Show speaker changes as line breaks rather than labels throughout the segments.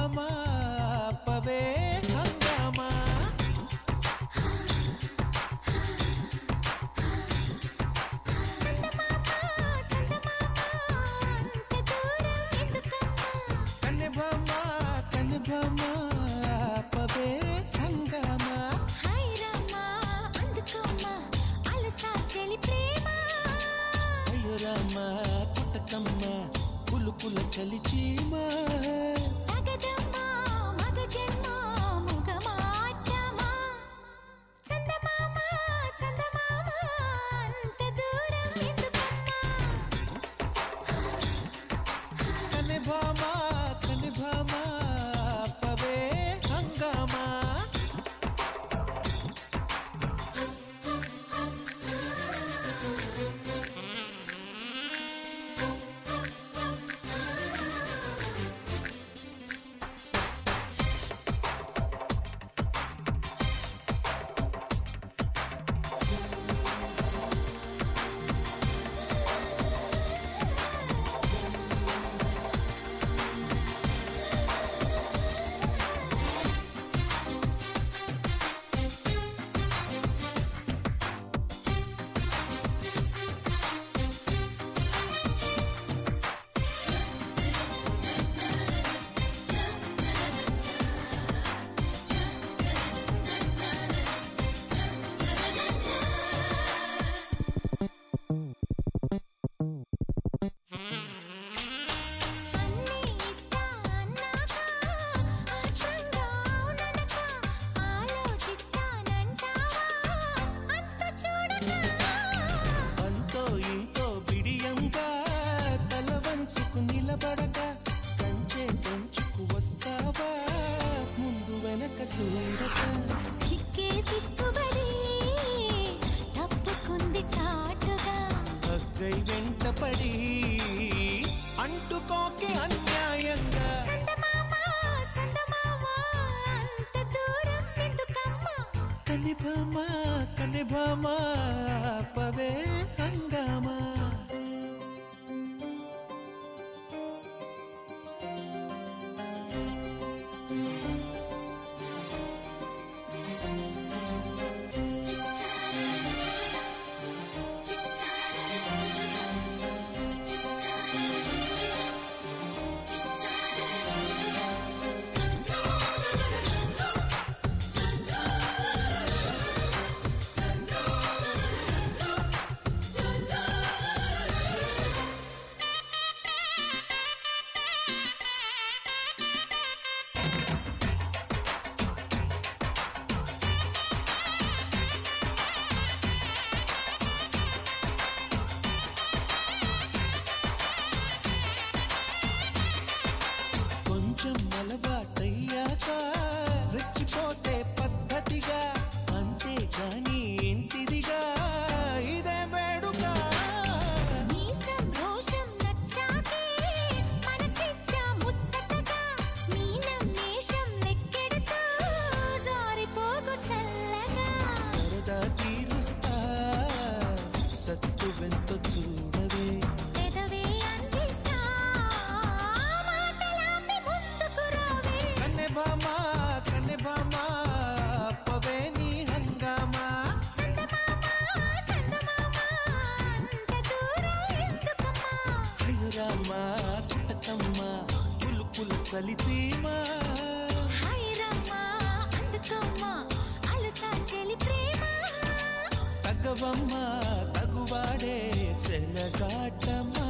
భామా పవే హంగామా
చందమామ చందమామ అంత దూరం ఎందుకమ్మా
కన్నె భామా కన్నె భామా పవే హంగామా
హాయ్ రామా అందుకోమ్మా అలసా చెలి ప్రేమ
అయ్యో రామా కుట్టకమ్మ పులుకుల చలిచీమా
తగదమ్మా మగ జన్మ ముగమాటమా చందమామ చందమామ అంత దూరం ఎందుకమ్మా
కన్నె భామా కన్నె భామా పవే హంగామా
అన్నీ ఇస్తా అన్నాక ఆత్రంగా అవుననక ఆలోచిస్తానంటావా అంత చూడక
అంతో ఇంతో బిడియంగా తల వంచుకు నిలబడక కంచె పెంచుకు వస్తావా ముందు వెనక చూడక
సిక్కే సిక్కుబడి తప్పుకుంది చాటుగా
అగ్గై వెంటపడి అంటుకోకే అన్యాయంగా
చందమామ చందమామ అంత దూరం ఎందుకమ్మా
కనిభామా కనిభామా పవే హంగామా కొంచెం అలవాటయ్యాక రెచ్చిపోతే పద్ధతిగా అంతేగాని ఇంటిదిగా ఇదే వేడుక
మీసం రోషం నచ్చాకే మనసిచ్చా ముచ్చటగా మీనం మేషం లెక్కెడుతూ జారిపోగు చల్లగా
సరదా తీరుస్తా సత్తు వెంతో చూడవే
పెదవే అందిస్తా మాటలాపి ముందుకు రావే
కన్నె భామా కన్నె భామా పవే నీ హంగామా
చందమామ చందమామ అంత దూరం ఎందుకమ్మా
అయ్యో రామా కుట్టకమ్మ పులుకుల చలిచీమా
హాయ్ రమ్మా అందుకోమ్మా అలసా చెలి ప్రేమ
తగవమ్మ తగువాడే చెలగాటమ్మా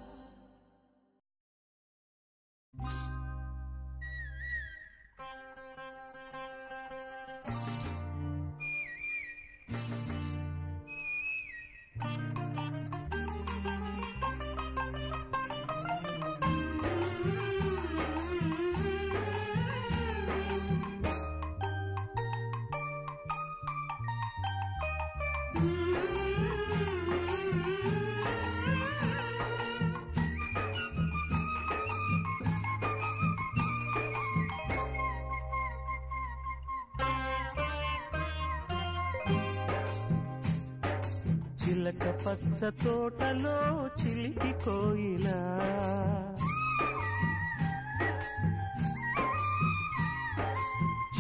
చిలక పచ్చ తోటలో చిలిపి కోయిలా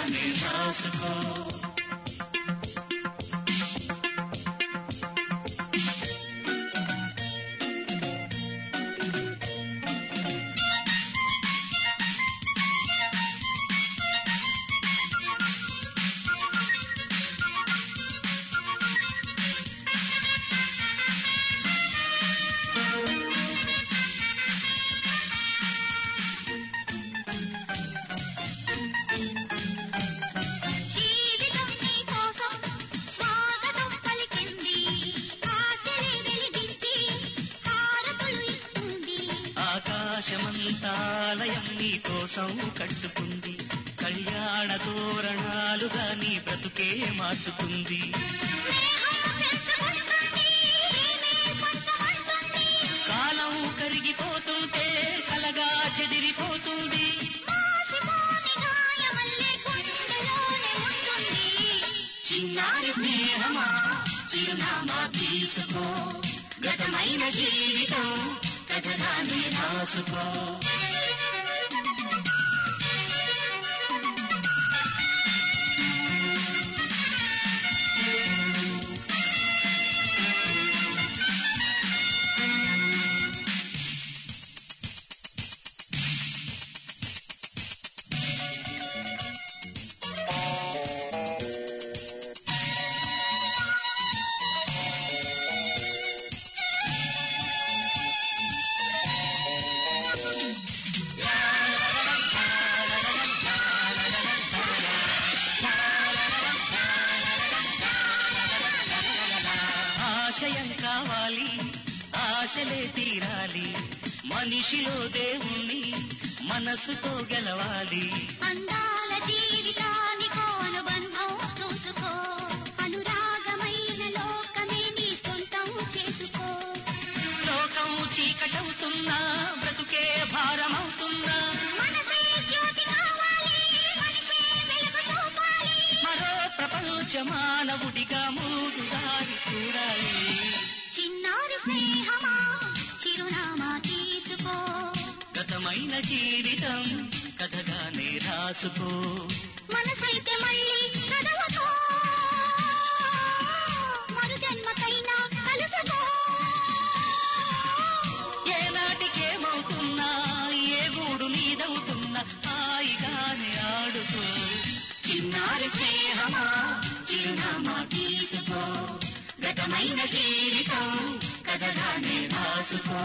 కథగానే రాసుకో
జీవితం నీ కోసం స్వాగతం పలికింది ఆశలే వెలిగించి హారతులు ఇస్తుంది
ఆకాశమంతాలయం నీ కోసం కట్టుకుంది కళ్యాణ తోరణాలుగా నీ బ్రతుకే మార్చుకుంది
స్నేహం పెంచుకుంటుంది ప్రేమే సొంతమంటుంది
కాలం కరిగిపోతుంటే కలగా చెదిరిపోతుంది
మాసిపోని గాయమల్లే గుండెలోనే ఉంటుంది
చిన్నారి స్నేహమా చిరునామా తీసుకో గతమైన జీవితం కథగానే రాసుకో ఆశయం కావాలి ఆశలే తీరాలి మనిషిలో దేవుణ్ణి మనసుతో గెలవాలి
అందాల జీవితానికో అనుబంధం చూసుకో అనురాగమైన లోకమే నీ సొంతం చేసుకో
లోకం చీకటవుతున్నా బ్రతుకే భారమవుతున్నా
మనసే జ్యోతి కావాలి మనిషే వెలుగు చూపాలి
మరో ప్రపంచ మానవుడిగా మూడు దారి చూడాలి
చిన్నారి స్నేహమా చిరునామా తీసుకో
గతమైన జీవితం కథగానే రాసుకో
మనసైతే మళ్ళీ చదవకో మరు జన్మకైనా కలుసుకో
ఏనాటికేమవుతున్నా ఏ గూడు నీదవుతున్నా హాయిగానే ఆడుకో చిన్నారి స్నేహమా చిరునామా తీసుకో గతమైన జీవితం కథగానే రాసుకో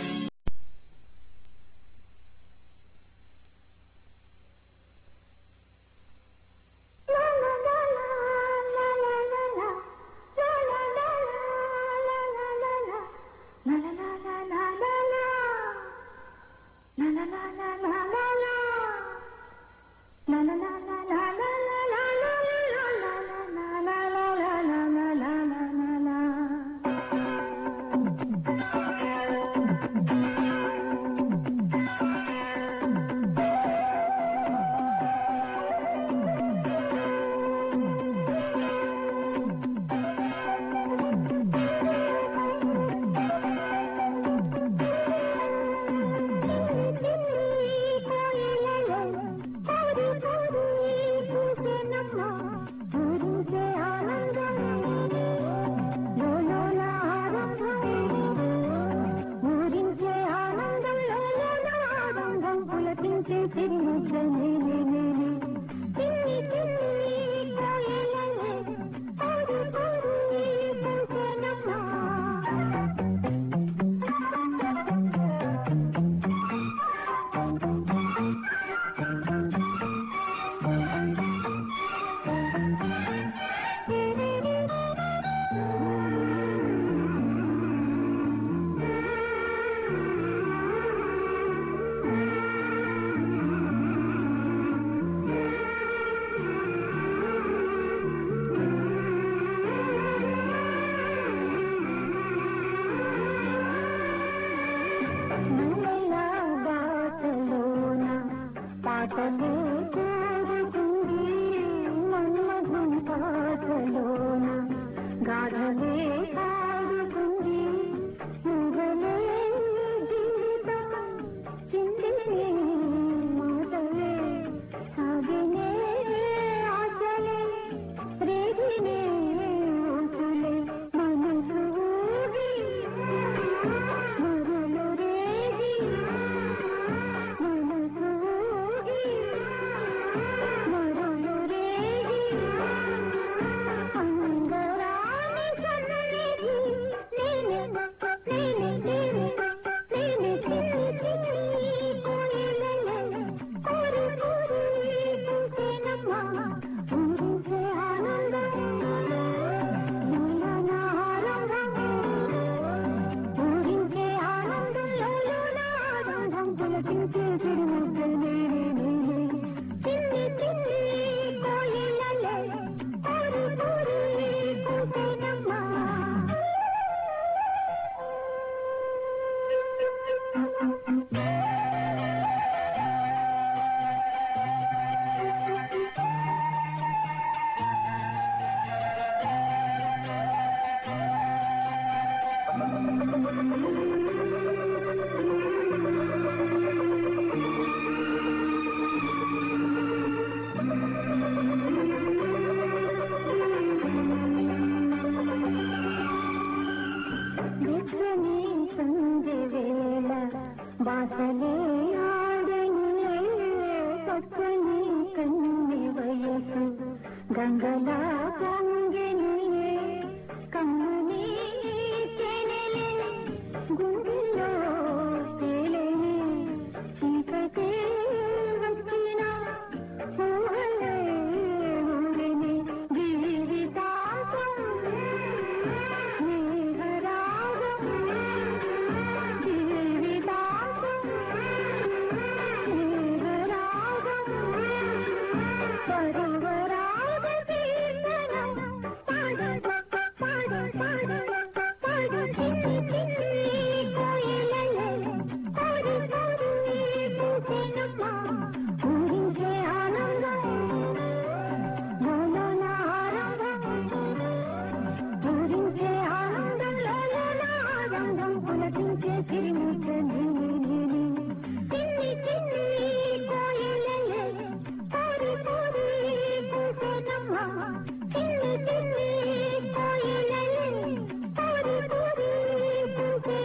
పాటలే కోరుతుంది మన్మధుని పాటలోన గాఢలే పాడుతుంది ముగలే జీవితం చిందినే మాటలే సాగినే విశ్వమే సంధ్య వేళ బాసలే ఆడని పక్కని కన్ని వయసు గంగలా పొంగిని కమ్మని చెనెలి గుండెలో తేలిని చీకటే వచ్చిన ఊహలే ఊరిని జీవితాంతం మేఘరాగం జీవితాంతం మేఘరాగం పరువరాగ కీర్తనం పాడు పాడు పాడు పాడు చిన్ని చిన్ని కోయిలలే పాడు పాడు పూసెనమ్మ పూరించే ఆనందం లోలోన ఆనందం పూరించే ఆనందం లోలోన ఆనందం పులకించే చిరుముచ్చ నీలి నీలి చిన్ని చిన్ని కోయిలలే పాడి పాడి పూసెనమ్మ చిన్ని చిన్ని కోయిలలే పాడి పాడి పూసె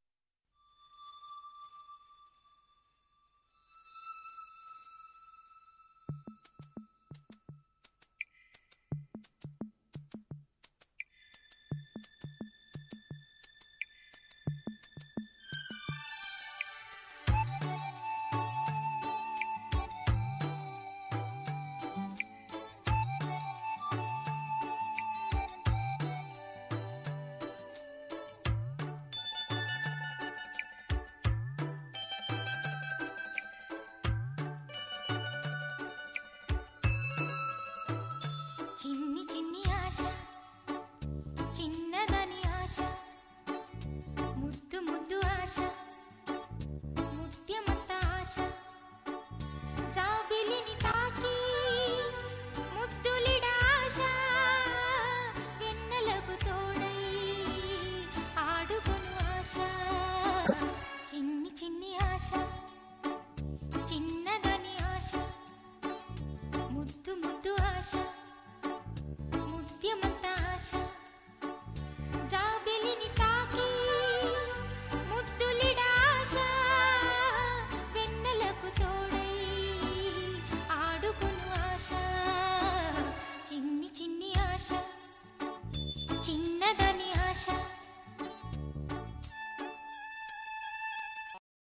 చిన్ని చిన్ని ఆశ చిన్నదని ఆశ ముద్దు ముద్దు ఆశ ముత్యమంత ఆశ జాబిలిని తాకి ముద్దులిడ ఆశ వెన్నెలకు తోడై ఆడుకొను ఆశ చిన్ని చిన్ని ఆశ చిన్నదని ఆశ ముద్దు ముద్దు ఆశ